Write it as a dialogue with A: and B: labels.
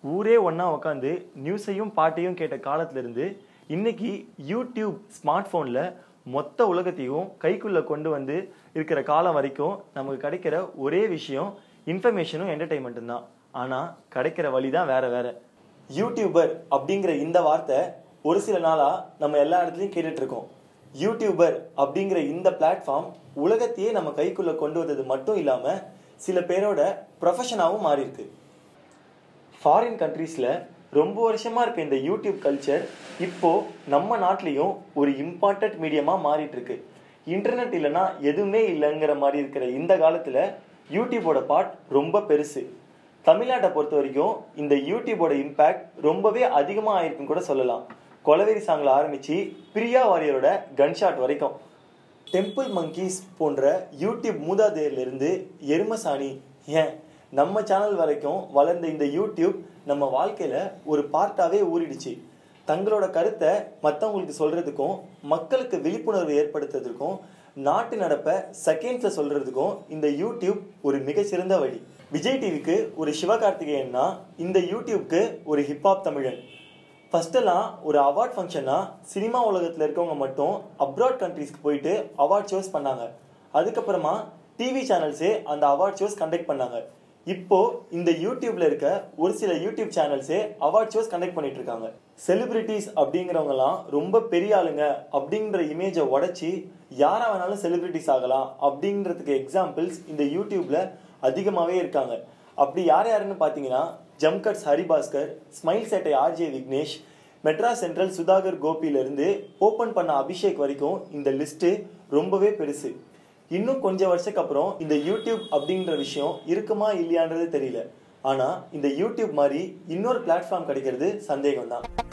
A: ஊரே ஒன்றா உட்காந்து நியூஸையும் பாட்டையும் கேட்ட காலத்திலிருந்து இன்னைக்கு யூடியூப் ஸ்மார்ட் ஃபோனில் மொத்த உலகத்தையும் கைக்குள்ளே கொண்டு வந்து இருக்கிற காலம் வரைக்கும் நமக்கு கிடைக்கிற ஒரே விஷயம் இன்ஃபர்மேஷனும் என்டர்டைன்மெண்ட்டும் தான் ஆனால் கிடைக்கிற வழி தான் வேற வேற யூடியூபர் அப்படிங்கிற இந்த வார்த்தை ஒரு சில நாளாக நம்ம எல்லா இடத்துலையும் கேட்டுட்டு இருக்கோம் யூடியூபர் அப்படிங்கிற இந்த பிளாட்ஃபார்ம் உலகத்தையே நம்ம கைக்குள்ளே கொண்டு வந்தது மட்டும் இல்லாமல் சில பேரோட ப்ரொஃபஷனாகவும் மாறி இருக்கு ஃபாரின் கண்ட்ரீஸில் ரொம்ப வருஷமா இருக்க இந்த யூடியூப் கல்ச்சர் இப்போ நம்ம நாட்டிலையும் ஒரு இம்பார்ட்டன்ட் மீடியமாக மாறிட்டு இருக்கு இன்டர்நெட் இல்லைன்னா எதுவுமே இல்லைங்கிற மாதிரி இருக்கிற இந்த காலத்தில் யூடியூபோட பார்ட் ரொம்ப பெருசு தமிழ்நாட்டை பொறுத்த வரைக்கும் இந்த யூடியூபோட இம்பேக்ட் ரொம்பவே அதிகமாக ஆயிருக்குன்னு கூட சொல்லலாம் கொலவெறி சாங்கில் ஆரம்பிச்சு பிரியா வாரியரோட கன்ஷாட் வரைக்கும் டெம்பிள் மங்கீஸ் போன்ற யூடியூப் மூதாதையர்ல இருந்து எருமசாணி ஏன் நம்ம சேனல் வரைக்கும் வளர்ந்த இந்த யூடியூப் நம்ம வாழ்க்கையில ஒரு பார்ட்டாவே ஊறிடுச்சு தங்களோட கருத்தை மற்றவங்களுக்கு சொல்றதுக்கும் மக்களுக்கு விழிப்புணர்வு ஏற்படுத்துறதுக்கும் நாட்டு நடப்பை செகண்ட்ஸ்ல சொல்றதுக்கும் இந்த யூடியூப் ஒரு மிகச்சிறந்த வழி விஜய் டிவிக்கு ஒரு சிவகார்த்திகேயன்னா இந்த யூடியூப்க்கு ஒரு ஹிப்ஹாப் தமிழன் ஃபர்ஸ்டெல்லாம் ஒரு அவார்ட் ஃபங்க்ஷன்னா சினிமா உலகத்தில் இருக்கவங்க மட்டும் அப்ராட் கண்ட்ரீஸ்க்கு போயிட்டு அவார்ட் ஷோஸ் பண்ணாங்க அதுக்கப்புறமா டிவி சேனல்ஸே அந்த அவார்ட் ஷோஸ் கண்டக்ட் பண்ணாங்க இப்போ இந்த யூடியூப்ல இருக்க ஒரு சில யூடியூப் சேனல்ஸே அவார்ட் ஷோஸ் கண்டக்ட் பண்ணிட்டு இருக்காங்க செலிபிரிட்டிஸ் அப்படிங்கிறவங்கலாம் ரொம்ப பெரிய ஆளுங்க அப்படிங்கிற இமேஜை உடைச்சி யாரா வேணாலும் செலிபிரிட்டிஸ் ஆகலாம் அப்படிங்கிறதுக்கு எக்ஸாம்பிள்ஸ் இந்த யூடியூப்ல அதிகமாகவே இருக்காங்க அப்படி யார் யாருன்னு பார்த்தீங்கன்னா Jump Cuts Haribhaskar Smile Settai RJ Vignesh Madras Central Sudhakar கோபியிலிருந்து ஓப்பன் பண்ண அபிஷேக் வரைக்கும் இந்த லிஸ்ட்டு ரொம்பவே பெருசு இன்னும் கொஞ்சம் வருஷத்துக்கு அப்புறம் இந்த யூடியூப் அப்படின்ற விஷயம் இருக்குமா இல்லையான்றது தெரியல ஆனால் இந்த யூடியூப் மாதிரி இன்னொரு பிளாட்ஃபார்ம் கிடைக்கிறது சந்தேகம் தான்